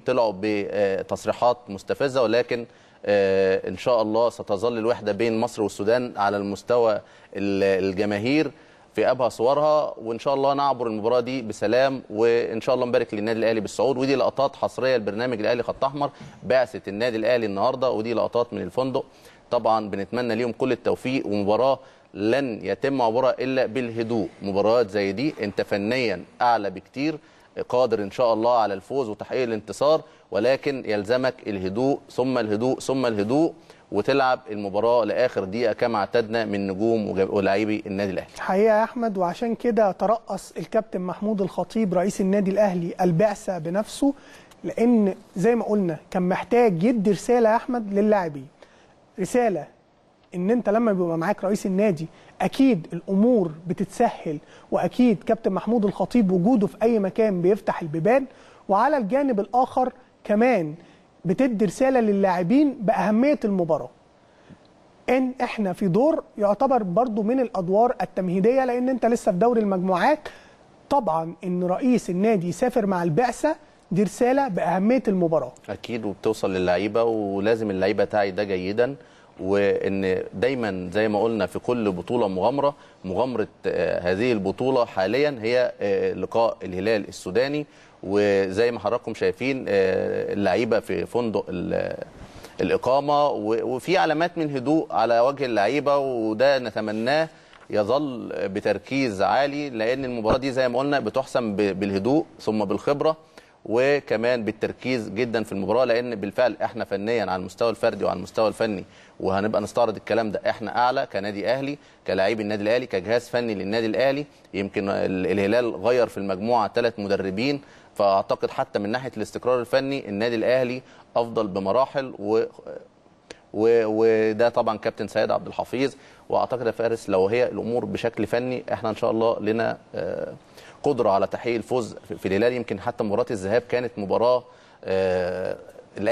طلعوا بتصريحات مستفزه ولكن آه، ان شاء الله ستظل الوحده بين مصر والسودان على المستوى ال- الجماهير في ابهى صورها وان شاء الله نعبر المباراه دي بسلام وان شاء الله نبارك للنادي الاهلي بالصعود ودي لقطات حصريه لبرنامج الاهلي خط احمر بعثه النادي الاهلي النهارده ودي لقطات من الفندق طبعا بنتمنى ليهم كل التوفيق ومباراه لن يتم عبورها الا بالهدوء مباريات زي دي انت فنيا اعلى بكتير قادر ان شاء الله على الفوز وتحقيق الانتصار ولكن يلزمك الهدوء ثم الهدوء ثم الهدوء وتلعب المباراه لاخر دقيقه كما اعتدنا من نجوم وجا- ولاعبي النادي الاهلي الحقيقه يا احمد وعشان كده ترأس الكابتن محمود الخطيب رئيس النادي الاهلي البعثه بنفسه لان زي ما قلنا كان محتاج يدي رساله يا احمد للاعبين رساله ان انت لما بيبقى معاك رئيس النادي اكيد الامور بتتسهل واكيد كابتن محمود الخطيب وجوده في اي مكان بيفتح البيبان وعلى الجانب الاخر كمان بتدي رساله للاعبين باهميه المباراه ان احنا في دور يعتبر برضو من الادوار التمهيديه لان انت لسه في دوري المجموعات طبعا ان رئيس النادي يسافر مع البعثه دي رساله باهميه المباراه اكيد وبتوصل للعيبه ولازم اللعيبه تعي ده جيدا وان دايما زي ما قلنا في كل بطوله مغامره مغامره آه، هذه البطوله حاليا هي آه، لقاء الهلال السوداني وزي ما حضراتكم شايفين آه، اللعيبه في فندق ال- الاقامه و- وفي علامات من هدوء على وجه اللعيبه وده نتمناه يظل بتركيز عالي لان المباراه دي زي ما قلنا بتحسم ب- بالهدوء ثم بالخبره وكمان بالتركيز جدا في المباراه لان بالفعل احنا فنيا على المستوى الفردي وعلى المستوى الفني وهنبقى نستعرض الكلام ده احنا اعلى كنادي اهلي كلاعبي النادي الاهلي كجهاز فني للنادي الاهلي يمكن ال- الهلال غير في المجموعه ثلاث مدربين فاعتقد حتى من ناحيه الاستقرار الفني النادي الاهلي افضل بمراحل و و- وده طبعا كابتن سيد عبد الحفيظ واعتقد يا فارس لو هي الامور بشكل فني احنا ان شاء الله لنا آه، قدره على تحقيق الفوز في- في الهلال يمكن حتى مباراه الذهاب كانت مباراه آه،